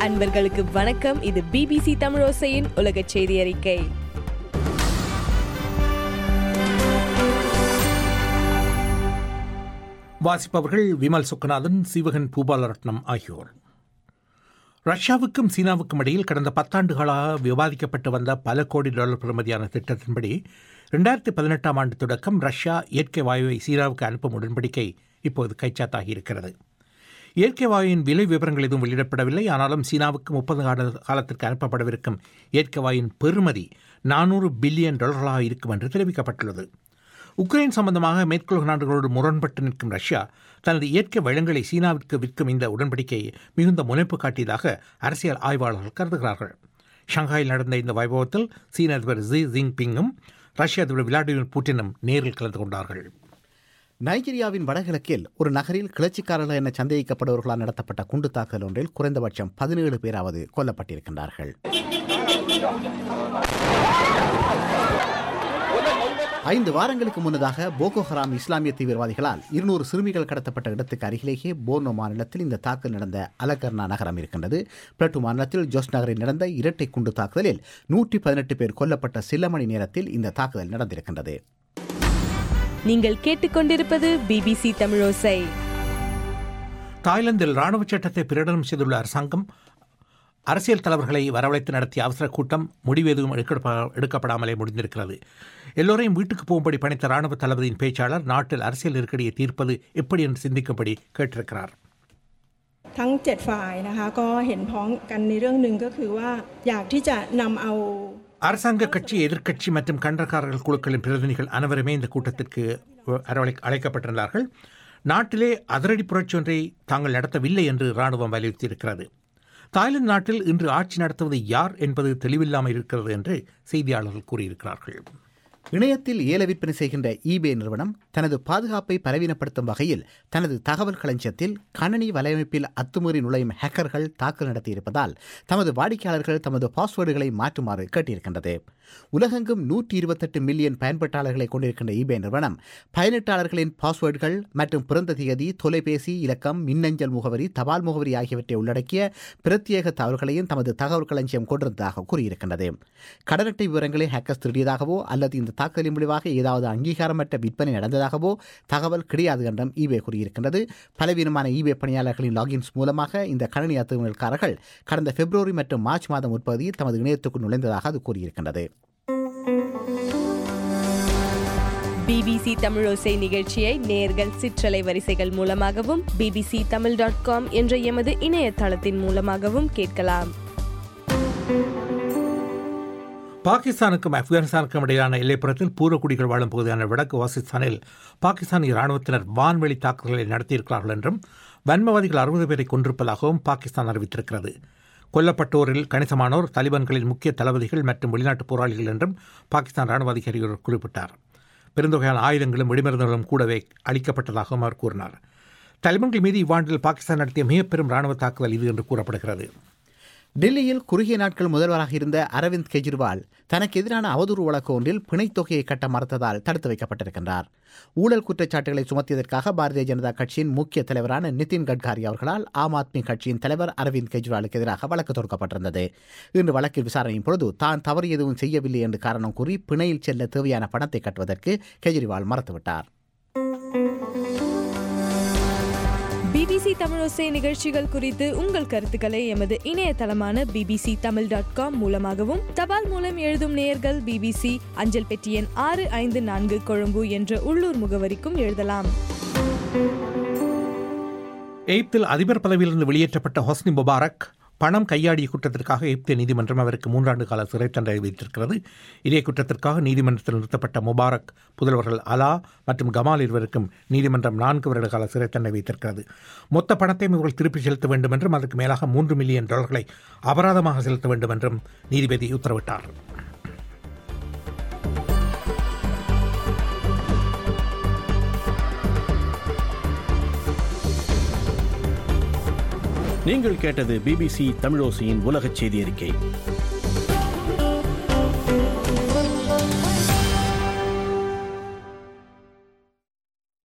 அன்பர்களுக்கு வணக்கம் இது பிபிசி தமிழோசையின் உலக செய்தி அறிக்கை வாசிப்பவர்கள் விமல் சுக்கநாதன் சிவகன் பூபாலரட்னம் ஆகியோர் ரஷ்யாவுக்கும் சீனாவுக்கும் இடையில் கடந்த பத்தாண்டுகளாக விவாதிக்கப்பட்டு வந்த பல கோடி டாலர் பெறுமதியான திட்டத்தின்படி ரெண்டாயிரத்தி பதினெட்டாம் ஆண்டு தொடக்கம் ரஷ்யா இயற்கை வாயுவை சீனாவுக்கு அனுப்பும் உடன்படிக்கை இப்போது கைச்சாத்தாகி இருக்கிறது இயற்கை வாயுவின் விலை விவரங்கள் எதுவும் வெளியிடப்படவில்லை ஆனாலும் சீனாவுக்கு முப்பது காலத்திற்கு அனுப்பப்படவிருக்கும் இயற்கை வாயுவின் பெறுமதி நானூறு பில்லியன் டாலர்களாக இருக்கும் என்று தெரிவிக்கப்பட்டுள்ளது உக்ரைன் சம்பந்தமாக மேற்குலக நாடுகளோடு முரண்பட்டு நிற்கும் ரஷ்யா தனது இயற்கை வளங்களை சீனாவிற்கு விற்கும் இந்த உடன்படிக்கையை மிகுந்த முனைப்பு காட்டியதாக அரசியல் ஆய்வாளர்கள் கருதுகிறார்கள் ஷங்காயில் நடந்த இந்த வைபவத்தில் சீன அதிபர் ஜி ஜின்பிங்கும் ரஷ்ய அதிபர் விளாடிமிர் புட்டினும் நேரில் கலந்து கொண்டார்கள் நைஜீரியாவின் வடகிழக்கில் ஒரு நகரில் கிளர்ச்சிக்காரர்கள் என சந்தேகிக்கப்படுவர்களால் நடத்தப்பட்ட குண்டு தாக்குதல் ஒன்றில் குறைந்தபட்சம் பதினேழு பேராவது கொல்லப்பட்டிருக்கின்றார்கள் ஐந்து வாரங்களுக்கு முன்னதாக போகோ ஹராம் இஸ்லாமிய தீவிரவாதிகளால் இருநூறு சிறுமிகள் கடத்தப்பட்ட இடத்துக்கு அருகிலேயே போர்னோ மாநிலத்தில் இந்த தாக்குதல் நடந்த அலகர்னா நகரம் இருக்கின்றது பிளட்டு மாநிலத்தில் ஜோஸ் நகரில் நடந்த இரட்டை குண்டு தாக்குதலில் நூற்றி பதினெட்டு பேர் கொல்லப்பட்ட சில மணி நேரத்தில் இந்த தாக்குதல் நடந்திருக்கின்றது நீங்கள் கேட்டுக்கொண்டிருப்பது பிபிசி தமிழோசை தாய்லாந்தில் ராணுவ சட்டத்தை பிரகடனம் செய்துள்ள அரசாங்கம் அரசியல் தலைவர்களை வரவழைத்து நடத்திய அவசர கூட்டம் முடிவு எதுவும் எடுக்கப்படாமலே முடிந்திருக்கிறது எல்லோரையும் வீட்டுக்கு போகும்படி பணித்த ராணுவ தளபதியின் பேச்சாளர் நாட்டில் அரசியல் நெருக்கடியை தீர்ப்பது எப்படி என்று சிந்திக்கும்படி கேட்டிருக்கிறார் ทั้ง 7 ฝ่ายนะคะก็เห็นพ้องกันในเรื่องหนึ่งก็คือว่าอยากที่จะนำเอา அரசாங்க கட்சி எதிர்க்கட்சி மற்றும் கண்டக்காரர்கள் குழுக்களின் பிரதிநிதிகள் அனைவருமே இந்த கூட்டத்திற்கு அரவழை அழைக்கப்பட்டிருந்தார்கள் நாட்டிலே அதிரடி புரட்சி ஒன்றை தாங்கள் நடத்தவில்லை என்று ராணுவம் வலியுறுத்தியிருக்கிறது தாய்லாந்து நாட்டில் இன்று ஆட்சி நடத்துவது யார் என்பது தெளிவில்லாமல் இருக்கிறது என்று செய்தியாளர்கள் கூறியிருக்கிறார்கள் இணையத்தில் ஏல விற்பனை செய்கின்ற ஈபே நிறுவனம் தனது பாதுகாப்பை பலவீனப்படுத்தும் வகையில் தனது தகவல் களஞ்சியத்தில் கணனி வலையமைப்பில் அத்துமீறி நுழையும் ஹேக்கர்கள் தாக்கல் நடத்தியிருப்பதால் தமது வாடிக்கையாளர்கள் தமது பாஸ்வேர்டுகளை மாற்றுமாறு கேட்டிருக்கின்றது உலகெங்கும் நூற்றி இருபத்தெட்டு மில்லியன் பயன்பாட்டாளர்களை கொண்டிருக்கின்ற ஈபே நிறுவனம் பயனீட்டாளர்களின் பாஸ்வேர்டுகள் மற்றும் பிறந்த தேதி தொலைபேசி இலக்கம் மின்னஞ்சல் முகவரி தபால் முகவரி ஆகியவற்றை உள்ளடக்கிய பிரத்யேக தகவல்களையும் தமது தகவல் களஞ்சியம் கொண்டிருந்ததாக கூறியிருக்கின்றது கடன் அட்டை விவரங்களை ஹேக்கர்ஸ் திருடியதாகவோ அல்லது இந்த தாக்குதலின் முடிவாக ஏதாவது அங்கீகாரமற்ற விற்பனை நடந்ததாகவோ தகவல் கிடையாது என்றும் ஈபே கூறியிருக்கின்றது பலவீனமான ஈபே பணியாளர்களின் லாகின்ஸ் மூலமாக இந்த கணனி அத்துமீறல்காரர்கள் கடந்த பிப்ரவரி மற்றும் மார்ச் மாதம் உற்பத்தியில் தமது இணையத்துக்குள் நுழைந்ததாக அது கூறியிருக்கின்றது பிபிசி தமிழோசை நிகழ்ச்சியை நேர்கள் சிற்றலை வரிசைகள் மூலமாகவும் பிபிசி தமிழ் டாட் காம் என்ற எமது இணையதளத்தின் மூலமாகவும் கேட்கலாம் பாகிஸ்தானுக்கும் ஆப்கானிஸ்தானுக்கும் இடையிலான எல்லைப்புறத்தில் பூர்வக்குடிகள் வாழும் பகுதியான வடக்கு வாசிஸ்தானில் பாகிஸ்தானிய ராணுவத்தினர் வான்வெளி தாக்குதல்களை நடத்தியிருக்கிறார்கள் என்றும் வன்மவாதிகள் அறுபது பேரை கொண்டிருப்பதாகவும் பாகிஸ்தான் அறிவித்திருக்கிறது கொல்லப்பட்டோரில் கணிசமானோர் தலிபான்களின் முக்கிய தளபதிகள் மற்றும் வெளிநாட்டு போராளிகள் என்றும் பாகிஸ்தான் ராணுவ அதிகாரி ஒருவர் குறிப்பிட்டார் பெருந்தொகையான ஆயுதங்களும் வெடிமருந்துகளும் கூடவே அளிக்கப்பட்டதாகவும் அவர் கூறினார் தலிபான்கள் மீது இவ்வாண்டில் பாகிஸ்தான் நடத்திய மிக பெரும் ராணுவ தாக்குதல் இது என்று கூறப்படுகிறது டெல்லியில் குறுகிய நாட்கள் முதல்வராக இருந்த அரவிந்த் கெஜ்ரிவால் தனக்கு எதிரான அவதூறு வழக்கு ஒன்றில் பிணைத் தொகையை கட்ட மறுத்ததால் தடுத்து வைக்கப்பட்டிருக்கின்றார் ஊழல் குற்றச்சாட்டுகளை சுமத்தியதற்காக பாரதிய ஜனதா கட்சியின் முக்கிய தலைவரான நிதின் கட்காரி அவர்களால் ஆம் ஆத்மி கட்சியின் தலைவர் அரவிந்த் கெஜ்ரிவாலுக்கு எதிராக வழக்கு தொடுக்கப்பட்டிருந்தது இன்று வழக்கில் விசாரணையின் பொழுது தான் தவறு எதுவும் செய்யவில்லை என்று காரணம் கூறி பிணையில் செல்ல தேவையான பணத்தை கட்டுவதற்கு கெஜ்ரிவால் மறுத்துவிட்டார் பிபிசி தமிழோசை நிகழ்ச்சிகள் குறித்து உங்கள் கருத்துக்களை எமது இணையதளமான பிபிசி தமிழ் டாட் காம் மூலமாகவும் தபால் மூலம் எழுதும் நேயர்கள் பிபிசி அஞ்சல் பெட்டி எண் ஆறு ஐந்து நான்கு கொழும்பு என்ற உள்ளூர் முகவரிக்கும் எழுதலாம் எய்ப்தில் அதிபர் பதவியிலிருந்து வெளியேற்றப்பட்ட ஹொஸ்னி முபாரக் பணம் கையாடிய குற்றத்திற்காக எய்ப்திய நீதிமன்றம் அவருக்கு மூன்றாண்டு கால சிறை தண்டனை விதித்திருக்கிறது இதே குற்றத்திற்காக நீதிமன்றத்தில் நிறுத்தப்பட்ட முபாரக் புதல்வர்கள் அலா மற்றும் கமால் இருவருக்கும் நீதிமன்றம் நான்கு வருட கால சிறை தண்டனை வைத்திருக்கிறது மொத்த பணத்தையும் இவர்கள் திருப்பி செலுத்த வேண்டும் என்றும் அதற்கு மேலாக மூன்று மில்லியன் டாலர்களை அபராதமாக செலுத்த வேண்டும் என்றும் நீதிபதி உத்தரவிட்டார் நீங்கள் கேட்டது பிபிசி தமிழோசையின் உலகச் செய்தி அறிக்கை